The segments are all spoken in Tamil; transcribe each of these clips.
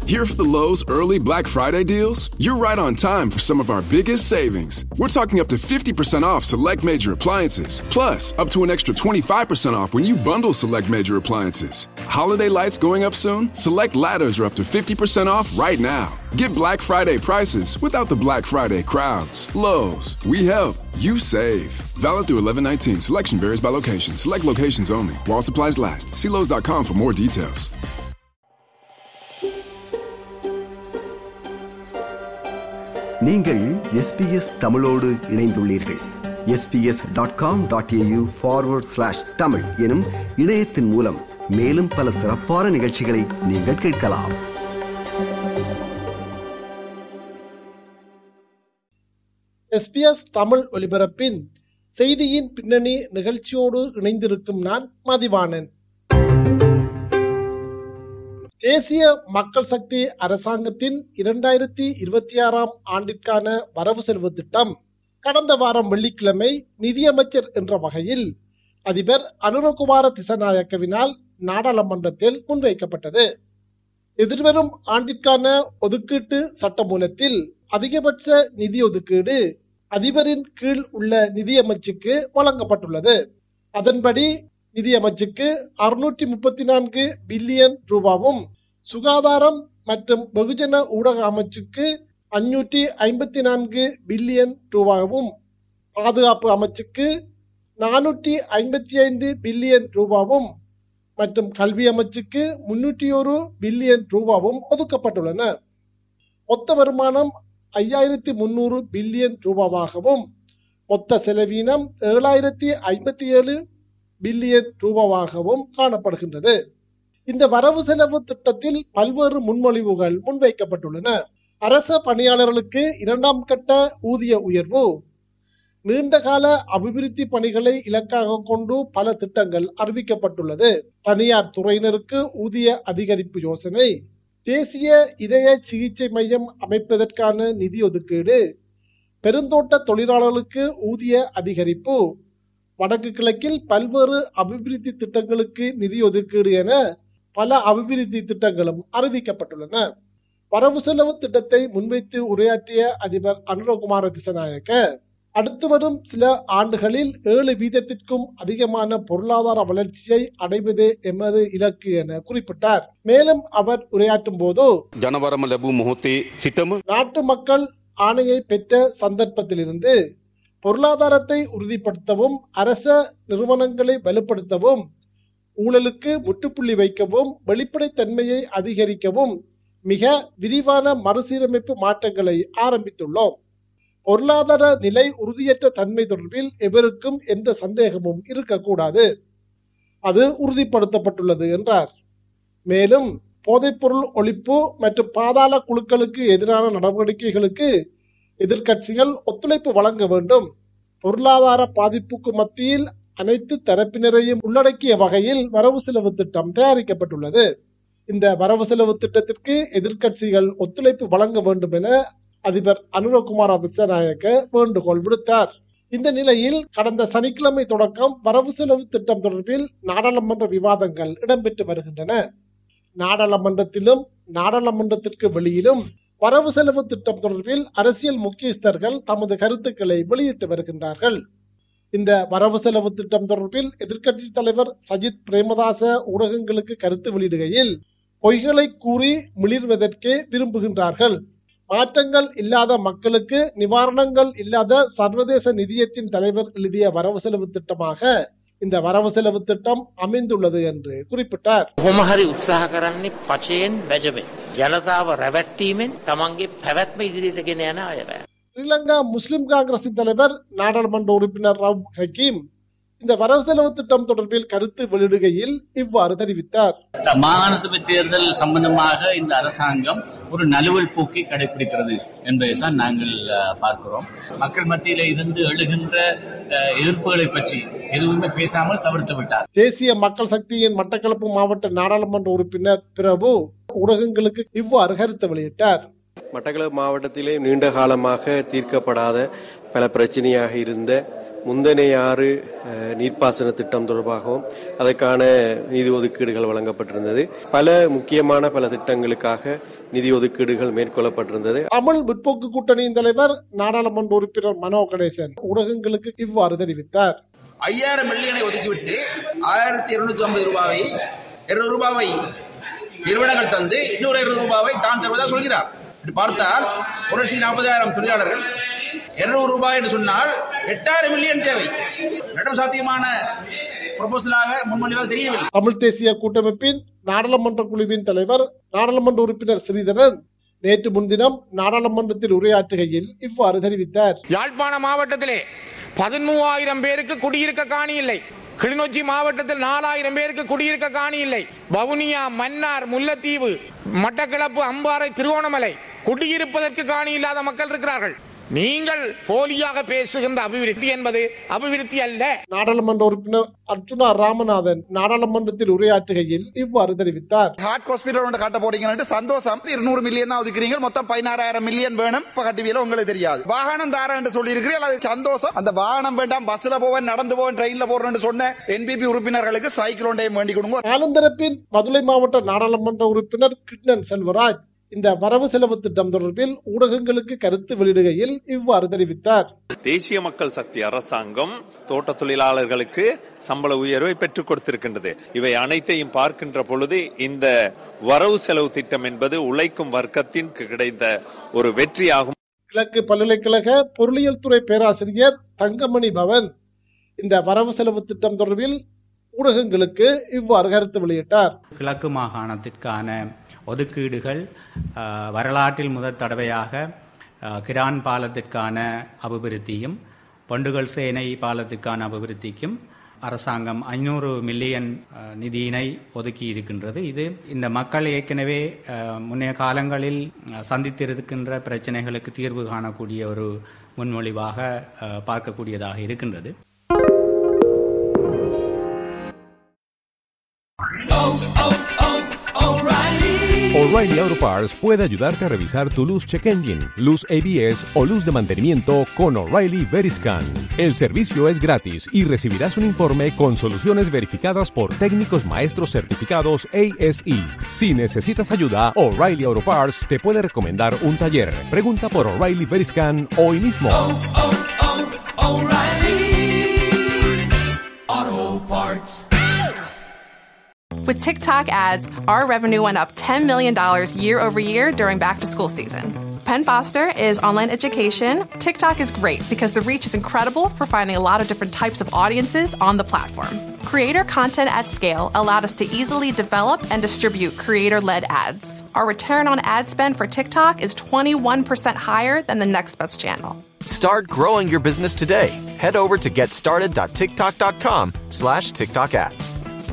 Here for the Lowe's early Black Friday deals? You're right on time for some of our biggest savings. We're talking up to 50% off select major appliances, plus up to an extra 25% off when you bundle select major appliances. Holiday lights going up soon? Select ladders are up to 50% off right now. Get Black Friday prices without the Black Friday crowds. Lowe's, we help, you save. Valid through 1119. Selection varies by location. Select locations only. While supplies last. See Lowe's.com for more details. நீங்கள் எஸ்பிஎஸ் தமிழோடு இணைந்துள்ளீர்கள் SBS dot com dot AU forward slash Tamil எனும் இணையத்தின் மூலம் மேலும் பல சிறப்பான நிகழ்ச்சிகளை நீங்கள் கேட்கலாம் எஸ்பிஎஸ் தமிழ் ஒலிபரப்பின் செய்தியின் பின்னணி நிகழ்ச்சியோடு இணைந்திருக்கும் நான் மதிவாணன் தேசிய மக்கள் சக்தி அரசாங்கத்தின் இரண்டாயிரத்தி இருபத்தி ஆறாம் ஆண்டிற்கான வரவு செலவு திட்டம் கடந்த வாரம் வெள்ளிக்கிழமை நிதியமைச்சர் என்ற வகையில் அதிபர் அனுரகுமார திசநாயக்கவினால் நாடாளுமன்றத்தில் முன்வைக்கப்பட்டது எதிர்வரும் ஆண்டிற்கான ஒதுக்கீட்டு சட்டமூலத்தில் அதிகபட்ச நிதி ஒதுக்கீடு அதிபரின் கீழ் உள்ள நிதியமைச்சுக்கு வழங்கப்பட்டுள்ளது அதன்படி நிதியமைச்சுக்கு அறுநூற்றி முப்பத்தி நான்கு பில்லியன் ரூபாவும் சுகாதாரம் மற்றும் வெகுஜன ஊடக அமைச்சுக்கு அஞ்சூற்றி ஐம்பத்தி நான்கு பில்லியன் ரூபாவும் பாதுகாப்பு அமைச்சுக்கு நானூற்றி ஐம்பத்தி ஐந்து பில்லியன் ரூபாவும் மற்றும் கல்வி அமைச்சுக்கு முன்னூற்றி ஒரு பில்லியன் ரூபாவும் ஒதுக்கப்பட்டுள்ளன மொத்த வருமானம் ஐயாயிரத்தி முன்னூறு பில்லியன் ரூபாவாகவும் மொத்த செலவீனம் ஏழாயிரத்தி ஐம்பத்தி ஏழு பில்லியன் ரூபாவாகவும் காணப்படுகின்றது இந்த வரவு செலவு திட்டத்தில் பல்வேறு முன்மொழிவுகள் முன்வைக்கப்பட்டுள்ளன அரச பணியாளர்களுக்கு இரண்டாம் கட்ட ஊதிய உயர்வு நீண்டகால அபிவிருத்தி பணிகளை இலக்காக கொண்டு பல திட்டங்கள் அறிவிக்கப்பட்டுள்ளது தனியார் துறையினருக்கு ஊதிய அதிகரிப்பு யோசனை தேசிய இதய சிகிச்சை மையம் அமைப்பதற்கான நிதி ஒதுக்கீடு பெருந்தோட்ட தொழிலாளர்களுக்கு ஊதிய அதிகரிப்பு வடக்கு கிழக்கில் பல்வேறு அபிவிருத்தி திட்டங்களுக்கு நிதி ஒதுக்கீடு என பல அபிவிருத்தி திட்டங்களும் அறிவிக்கப்பட்டுள்ளன வரவு செலவு திட்டத்தை முன்வைத்து உரையாற்றிய அதிபர் அனுரகுமார திசநாயக்க அடுத்து வரும் சில ஆண்டுகளில் ஏழு வீதத்திற்கும் அதிகமான பொருளாதார வளர்ச்சியை அடைவதே எமது இலக்கு என குறிப்பிட்டார் மேலும் அவர் உரையாற்றும் போது ජනවරම ලැබූ මොහොතේ සිටම நாட்டு மக்கள் ஆணையை பெற்ற சந்தர்ப்பத்திலிருந்து பொருளாதாரத்தை உறுதிப்படுத்தவும் அரச நிறுவனங்களை வலுப்படுத்தவும் ஊழலுக்கு முற்றுப்புள்ளி வைக்கவும் வெளிப்படைத்தன்மையை அதிகரிக்கவும் மிக விரிவான மறுசீரமைப்பு மாற்றங்களை ஆரம்பித்துள்ளோம் பொருளாதார நிலை உறுதியற்ற தன்மை தொடர்பில் எவருக்கும் எந்த சந்தேகமும் இருக்கக்கூடாது அது உறுதிப்படுத்தப்பட்டுள்ளது என்றார் மேலும் போதைப்பொருள் ஒழிப்பு மற்றும் பாதாள குழுக்களுக்கு எதிரான நடவடிக்கைகளுக்கு எதிர்க்கட்சிகள் ஒத்துழைப்பு வழங்க வேண்டும் பொருளாதார பாதிப்புக்கு மத்தியில் அனைத்து தரப்பினரையும் உள்ளடக்கிய வகையில் வரவு செலவு திட்டம் தயாரிக்கப்பட்டுள்ளது இந்த வரவு செலவு திட்டத்திற்கு எதிர்க்கட்சிகள் ஒத்துழைப்பு வழங்க வேண்டும் என அதிபர் அனுரகுமார திசநாயக்க வேண்டுகோள் விடுத்தார் இந்த நிலையில் கடந்த சனிக்கிழமை தொடக்கம் வரவு செலவு திட்டம் தொடர்பில் நாடாளுமன்ற விவாதங்கள் இடம்பெற்று வருகின்றன நாடாளுமன்றத்திலும் நாடாளுமன்றத்திற்கு வெளியிலும் வரவு செலவு திட்டம் தொடர்பில் அரசியல் முக்கியஸ்தர்கள் தமது கருத்துக்களை வெளியிட்டு வருகின்றார்கள் இந்த வரவு செலவு திட்டம் தொடர்பில் எதிர்க்கட்சி தலைவர் சஜித் பிரேமதாச ஊடகங்களுக்கு கருத்து வெளியிடுகையில் பொய்களை கூறி மிளிர்வதற்கே விரும்புகின்றார்கள் மாற்றங்கள் இல்லாத மக்களுக்கு நிவாரணங்கள் இல்லாத சர்வதேச நிதியத்தின் தலைவர் எழுதிய வரவு செலவு திட்டமாக இந்த வரவு செலவு திட்டம் அமைந்துள்ளது என்று குறிப்பிட்டார் කොහොම හරි උත්සාහ කරන්නේ පචයෙන් වැජමෙන්. ජනතාව රැවැට්ටීමෙන් තමන්ගේ පැවැත්ම ඉදිරියට ගෙන යන අයවැ. ஸ்ரீலங்கா முஸ்லிம் காங்கிரசின் தலைவர் நாடாளுமன்ற உறுப்பினர் ரவ் ஹக்கீம் இந்த வரவு செலவு திட்டம் தொடர்பில் கருத்து வெளியிடுகையில் இவ்வாறு தெரிவித்தார் மாகாண சபை தேர்தல் சம்பந்தமாக இந்த அரசாங்கம் ஒரு நழுவல் போக்கை கடைபிடிக்கிறது என்பதை தான் நாங்கள் அஹ், பார்க்கிறோம் மக்கள் மத்தியில இருந்து எழுகின்ற அஹ், எதிர்ப்புகளை பற்றி எதுவுமே பேசாமல் தவிர்த்து விட்டார் தேசிய மக்கள் சக்தியின் மட்டக்களப்பு மாவட்ட நாடாளுமன்ற உறுப்பினர் பிரபு ஊடகங்களுக்கு இவ்வாறு கருத்து வெளியிட்டார் மட்டக்களப்பு மாவட்டத்திலே நீண்ட காலமாக தீர்க்கப்படாத பல பிரச்சனையாக இருந்த முந்தனையாறு அஹ், நீர்ப்பாசன திட்டம் தொடர்பாகவும் அதற்கான நிதி ஒதுக்கீடுகள் வழங்கப்பட்டிருந்தது பல முக்கியமான பல திட்டங்களுக்காக நிதி ஒதுக்கீடுகள் மேற்கொள்ளப்பட்டிருந்தது தமிழ் முற்போக்கு கூட்டணியின் தலைவர் நாடாளுமன்ற உறுப்பினர் மனோ கணேசன் ஊடகங்களுக்கு இவ்வாறு தெரிவித்தார் ஐயாயிரம் மில்லியனை ஒதுக்கிவிட்டு ஆயிரத்தி இருநூத்தி ஐம்பது ரூபாயை இருநூறு ரூபாவை நிறுவனங்கள் தந்து இன்னொரு இருநூறு ரூபாவை தான் தருவதாக சொல்கிறார் இப்படி பார்த்தால் ஒரு லட்சத்தி நாற்பதாயிரம் தொழிலாளர்கள் இருநூறு ரூபாய் என்று சொன்னால் எட்டாயிரம் மில்லியன் தேவை நடம் சாத்தியமான ப்ரொபோசலாக முன்மொழிவாக தெரியவில்லை தமிழ் தேசிய கூட்டமைப்பின் நாடாளுமன்ற குழுவின் தலைவர் நாடாளுமன்ற உறுப்பினர் ஸ்ரீதரன் நேற்று முன்தினம் நாடாளுமன்றத்தில் உரையாற்றுகையில் இவ்வாறு தெரிவித்தார் யாழ்ப்பாண மாவட்டத்திலே பதிமூவாயிரம் பேருக்கு குடியிருக்க காணி இல்லை கிளிநொச்சி மாவட்டத்தில் நாலாயிரம் பேருக்கு குடியிருக்க காணி இல்லை வவுனியா மன்னார் முல்லைத்தீவு மட்டக்களப்பு அம்பாறை திருவோணமலை குடியிருப்பதற்கு காணி இல்லாத மக்கள் இருக்கிறார்கள் நீங்கள் போலியாக பேசுகின்ற அபிவிருத்தி என்பது அபிவிருத்தி அல்ல நாடாளுமன்ற உறுப்பினர் அர்ஜுனா ராமநாதன் நாடாளுமன்றத்தில் உரையாற்றுகையில் இவ்வாறு தெரிவித்தார் ஹார்ட் ஹாஸ்பிட்டல் ஒன்று கட்ட போறீங்கன்னு சந்தோஷம் இருநூறு மில்லியன் தான் ஒதுக்குறீங்க மொத்தம் பதினாறாயிரம் மில்லியன் வேணும் இப்ப கட்டுவியல உங்களுக்கு தெரியாது வாகனம் தாரேன் என்று சொல்லி இருக்கிறீர்கள் அது சந்தோஷம் அந்த வாகனம் வேண்டாம் பஸ்ல போவேன் நடந்து போவேன் ட்ரெயின்ல போறேன்னு சொன்ன என்பிபி உறுப்பினர்களுக்கு சைக்கிள் ஒன்றையும் வேண்டி கொடுங்க ஆனந்தரப்பின் மதுரை மாவட்ட நாடாளுமன்ற உறுப்பினர் கிருஷ்ணன் செல்வராஜ் இந்த வரவு செலவு திட்டம் தொடர்பில் ஊடகங்களுக்கு கருத்து வெளியிடுகையில் இவ்வாறு தெரிவித்தார் தேசிய மக்கள் சக்தி அரசாங்கம் தோட்ட தொழிலாளர்களுக்கு சம்பள உயர்வை பெற்றுக் கொடுத்திருக்கின்றது இவை அனைத்தையும் பார்க்கின்ற பொழுது இந்த வரவு செலவு திட்டம் என்பது உழைக்கும் வர்க்கத்தின் கிடைத்த ஒரு வெற்றியாகும் கிழக்கு பல்கலைக்கழக பொருளியல் துறை பேராசிரியர் தங்கமணி பவன் இந்த வரவு செலவு திட்டம் தொடர்பில் ஊடகங்களுக்கு இவ்வாறு கருத்து வெளியிட்டார் கிழக்கு மாகாணத்திற்கான ஒதுக்கீடுகள் அஹ், வரலாற்றில் முதல் தடவையாக அஹ், கிரான் பாலத்திற்கான அபிவிருத்தியும் பொண்டுகள் சேனை பாலத்திற்கான அபிவிருத்திக்கும் அரசாங்கம் ஐநூறு மில்லியன் அஹ், நிதியினை ஒதுக்கி இருக்கின்றது இது இந்த மக்கள் ஏற்கனவே அஹ், முன்னைய காலங்களில் அஹ், சந்தித்திருக்கின்ற பிரச்சனைகளுக்கு தீர்வு காணக்கூடிய ஒரு முன்மொழிவாக அஹ், பார்க்கக்கூடியதாக இருக்கின்றது O'Reilly Auto Parts puede ayudarte a revisar tu luz check engine, luz ABS o luz de mantenimiento con O'Reilly Veriscan. El servicio es gratis y recibirás un informe con soluciones verificadas por técnicos maestros certificados ASE. Si necesitas ayuda, O'Reilly Auto Parts te puede recomendar un taller. Pregunta por O'Reilly Veriscan hoy mismo. With TikTok ads, our revenue went up $10 million year over year during back to school season. Penn Foster is online education. TikTok is great because the reach is incredible for finding a lot of different types of audiences on the platform. Creator content at scale allowed us to easily develop and distribute creator led ads. Our return on ad spend for TikTok is 21% higher than the next best channel. Start growing your business today. Head over to getstarted.tiktok.com slash TikTok ads.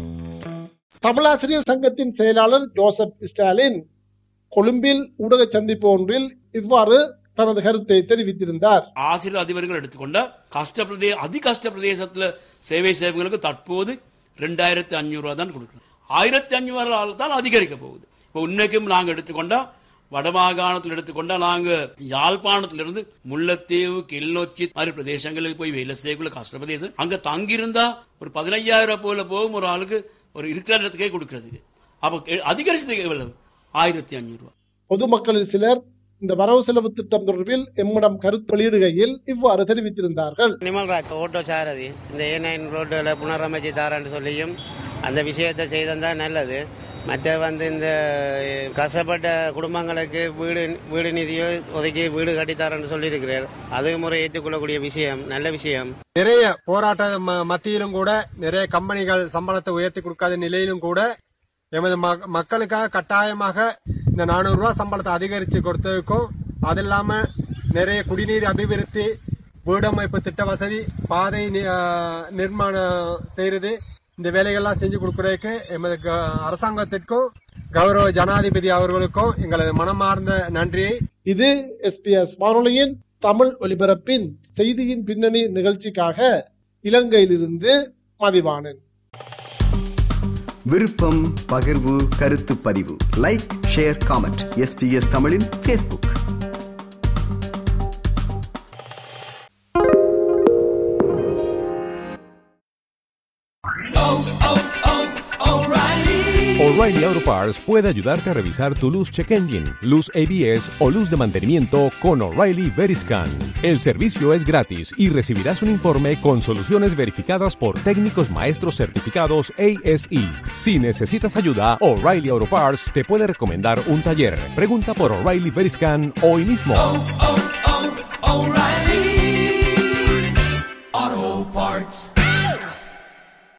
தமிழாசிரியர் சங்கத்தின் செயலாளர் ஜோசப் ஸ்டாலின் கொழும்பில் ஊடக சந்திப்பு ஒன்றில் இவ்வாறு தனது கருத்தை தெரிவித்திருந்தார் ஆசிரியர் அதிபர்கள் எடுத்துக்கொண்டா கஷ்ட பிரதே அதி கஷ்ட பிரதேசத்துல சேவை செய்வங்களுக்கு தற்போது ரெண்டாயிரத்தி அஞ்சூறு ரூபா தான் கொடுக்கணும் ஆயிரத்தி அஞ்சூறு தான் அதிகரிக்க போகுது இப்போ உண்மைக்கும் நாங்க எடுத்துக்கொண்டா வடமாகாணத்தில் எடுத்துக்கொண்டா நாங்க யாழ்ப்பாணத்திலிருந்து முல்லைத்தீவு கிளிநொச்சி மாதிரி பிரதேசங்களுக்கு போய் வேலை செய்யக்குள்ள கஷ்ட பிரதேசம் அங்க தங்கியிருந்தா ஒரு பதினையாயிரம் போல போகும் ஒரு ஆளுக்கு ஒரு இருக்கிற இடத்துக்கே கொடுக்கறதுக்கு அப்ப அதிகரிச்சது எவ்வளவு ஆயிரத்தி அஞ்சூறு ரூபாய் பொதுமக்களில் சிலர் இந்த வரவு செலவு திட்டம் தொடர்பில் எம்மிடம் கருத்து வெளியிடுகையில் இவ்வாறு தெரிவித்திருந்தார்கள் நிமல்ராஜ் ஓட்டோ சாரதி இந்த ஏ நைன் ரோட்டில் புனரமைச்சு தாரன்னு சொல்லியும் அந்த விஷயத்தை செய்தா நல்லது மற்ற வந்து இந்த கஷ்டப்பட்ட குடும்பங்களுக்கு வீடு வீடு நிதியோ ஒதுக்கி வீடு கட்டித்தாரன்னு சொல்லியிருக்கிறேன் அது முறை ஏற்றுக்கொள்ளக்கூடிய விஷயம் நல்ல விஷயம் நிறைய போராட்ட ம- மத்தியிலும் கூட நிறைய கம்பெனிகள் சம்பளத்தை உயர்த்தி கொடுக்காத நிலையிலும் கூட எமது ம- மக்களுக்காக கட்டாயமாக இந்த நானூறு ரூபாய் சம்பளத்தை அதிகரித்து கொடுத்ததுக்கும் அது இல்லாம நிறைய குடிநீர் அபிவிருத்தி வீடமைப்பு திட்ட வசதி பாதை நி- ஆ, நிர்மாணம் செய்யறது இந்த வேலைகள்லாம் செஞ்சு கொடுக்கறதுக்கு எமது க- அரசாங்கத்திற்கும் கௌரவ ஜனாதிபதி அவர்களுக்கும் எங்களது மனமார்ந்த நன்றியை இது எஸ்பிஎஸ் வானொலியின் தமிழ் ஒலிபரப்பின் செய்தியின் பின்னணி நிகழ்ச்சிக்காக இலங்கையிலிருந்து மதிவாணன் விருப்பம் பகிர்வு கருத்து பதிவு லைக் ஷேர் காமெண்ட் எஸ்பிஎஸ் தமிழின் Facebook O'Reilly Auto Parts puede ayudarte a revisar tu luz check engine, luz ABS o luz de mantenimiento con O'Reilly Veriscan. El servicio es gratis y recibirás un informe con soluciones verificadas por técnicos maestros certificados ASE. Si necesitas ayuda, O'Reilly Auto Parts te puede recomendar un taller. Pregunta por O'Reilly Veriscan hoy mismo. oh, oh, O'Reilly.